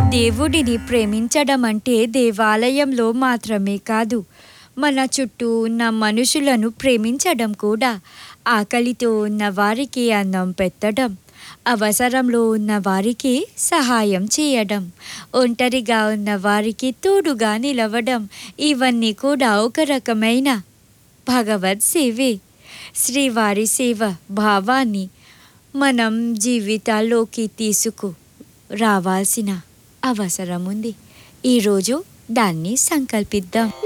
దేవుడిని ప్రేమించడం అంటే దేవాలయంలో మాత్రమే కాదు మన చుట్టూ ఉన్న మనుషులను ప్రేమించడం కూడా ఆకలితో ఉన్న వారికి అన్నం పెట్టడం అవసరంలో ఉన్న వారికి సహాయం చేయడం ఒంటరిగా ఉన్న వారికి తోడుగా నిలవడం ఇవన్నీ కూడా ఒక రకమైన భగవత్ సేవే శ్రీవారి సేవ భావాన్ని మనం జీవితాల్లోకి తీసుకు రావాల్సిన అవసరం ఉంది ఈరోజు దాన్ని సంకల్పిద్దాం